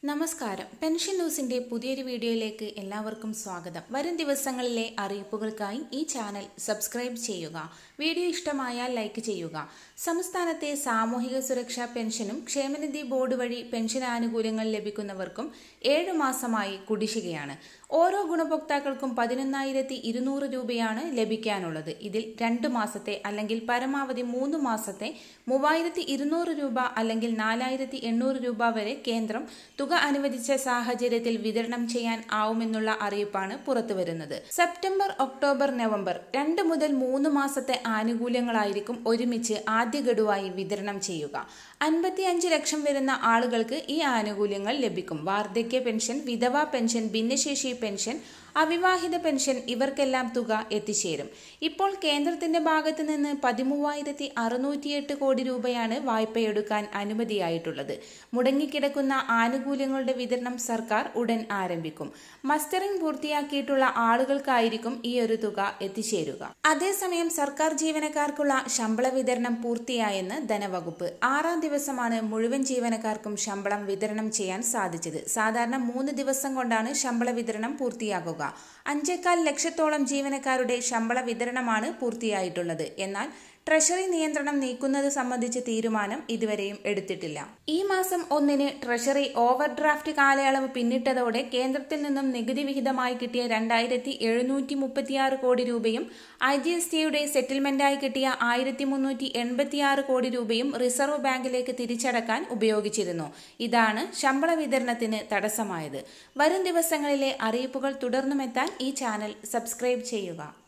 നമസ്കാരം പെൻഷൻ ന്യൂസിന്റെ പുതിയൊരു വീഡിയോയിലേക്ക് എല്ലാവർക്കും സ്വാഗതം വരും ദിവസങ്ങളിലെ അറിയിപ്പുകൾക്കായി ഈ ചാനൽ സബ്സ്ക്രൈബ് ചെയ്യുക വീഡിയോ ഇഷ്ടമായാൽ ലൈക്ക് ചെയ്യുക സംസ്ഥാനത്തെ സാമൂഹിക സുരക്ഷാ പെൻഷനും ക്ഷേമനിധി ബോർഡ് വഴി പെൻഷൻ ആനുകൂല്യങ്ങൾ ലഭിക്കുന്നവർക്കും ഏഴു മാസമായി കുടിശ്ശികയാണ് ഓരോ ഗുണഭോക്താക്കൾക്കും പതിനൊന്നായിരത്തി ഇരുന്നൂറ് രൂപയാണ് ലഭിക്കാനുള്ളത് ഇതിൽ രണ്ട് മാസത്തെ അല്ലെങ്കിൽ പരമാവധി മൂന്ന് മാസത്തെ മൂവായിരത്തി ഇരുന്നൂറ് രൂപ അല്ലെങ്കിൽ നാലായിരത്തി എണ്ണൂറ് രൂപ വരെ കേന്ദ്രം തുക അനുവദിച്ച സാഹചര്യത്തിൽ വിതരണം ചെയ്യാൻ ആവുമെന്നുള്ള അറിയിപ്പാണ് പുറത്തുവരുന്നത് സെപ്റ്റംബർ ഒക്ടോബർ നവംബർ രണ്ട് മുതൽ മൂന്ന് മാസത്തെ ആനുകൂല്യങ്ങളായിരിക്കും ഒരുമിച്ച് ആദ്യ ഗഡുവായി വിതരണം ചെയ്യുക അൻപത്തിയഞ്ച് ലക്ഷം വരുന്ന ആളുകൾക്ക് ഈ ആനുകൂല്യങ്ങൾ ലഭിക്കും വാർദ്ധക്യ പെൻഷൻ വിധവാ പെൻഷൻ ഭിന്നശേഷി പെൻഷൻ അവിവാഹിത പെൻഷൻ ഇവർക്കെല്ലാം തുക എത്തിച്ചേരും ഇപ്പോൾ കേന്ദ്രത്തിന്റെ ഭാഗത്ത് നിന്ന് പതിമൂവായിരത്തി അറുന്നൂറ്റിയെട്ട് കോടി രൂപയാണ് വായ്പയെടുക്കാൻ അനുമതിയായിട്ടുള്ളത് മുടങ്ങിക്കിടക്കുന്ന ആനുകൂല്യങ്ങളുടെ വിതരണം സർക്കാർ ഉടൻ ആരംഭിക്കും മസ്റ്ററിംഗ് പൂർത്തിയാക്കിയിട്ടുള്ള ആളുകൾക്കായിരിക്കും ഈ ഒരു തുക എത്തിച്ചേരുക അതേസമയം സർക്കാർ ജീവനക്കാർക്കുള്ള ശമ്പള വിതരണം പൂർത്തിയായെന്ന് ധനവകുപ്പ് ആറാം ദിവസമാണ് മുഴുവൻ ജീവനക്കാർക്കും ശമ്പളം വിതരണം ചെയ്യാൻ സാധിച്ചത് സാധാരണ മൂന്ന് ദിവസം കൊണ്ടാണ് ശമ്പള വിതരണം പൂർത്തിയാകുക അഞ്ചേക്കാൽ ലക്ഷത്തോളം ജീവനക്കാരുടെ ശമ്പള വിതരണമാണ് പൂർത്തിയായിട്ടുള്ളത് എന്നാൽ ട്രഷറി നിയന്ത്രണം നീക്കുന്നത് സംബന്ധിച്ച് തീരുമാനം ഇതുവരെയും എടുത്തിട്ടില്ല ഈ മാസം ഒന്നിന് ട്രഷറി ഓവർ ഡ്രാഫ്റ്റ് കാലയളവ് പിന്നിട്ടതോടെ കേന്ദ്രത്തിൽ നിന്നും നികുതി വിഹിതമായി കിട്ടിയ രണ്ടായിരത്തി എഴുന്നൂറ്റി മുപ്പത്തിയാറ് കോടി രൂപയും ഐ ജി എസ് ടിയുടെ സെറ്റിൽമെന്റായി കിട്ടിയ ആയിരത്തി മുന്നൂറ്റി എൺപത്തിയാറ് കോടി രൂപയും റിസർവ് ബാങ്കിലേക്ക് തിരിച്ചടക്കാൻ ഉപയോഗിച്ചിരുന്നു ഇതാണ് ശമ്പള വിതരണത്തിന് തടസ്സമായത് വരും ദിവസങ്ങളിലെ അറിയിപ്പുകൾ തുടർന്നുമെത്താൻ ഈ ചാനൽ സബ്സ്ക്രൈബ് ചെയ്യുക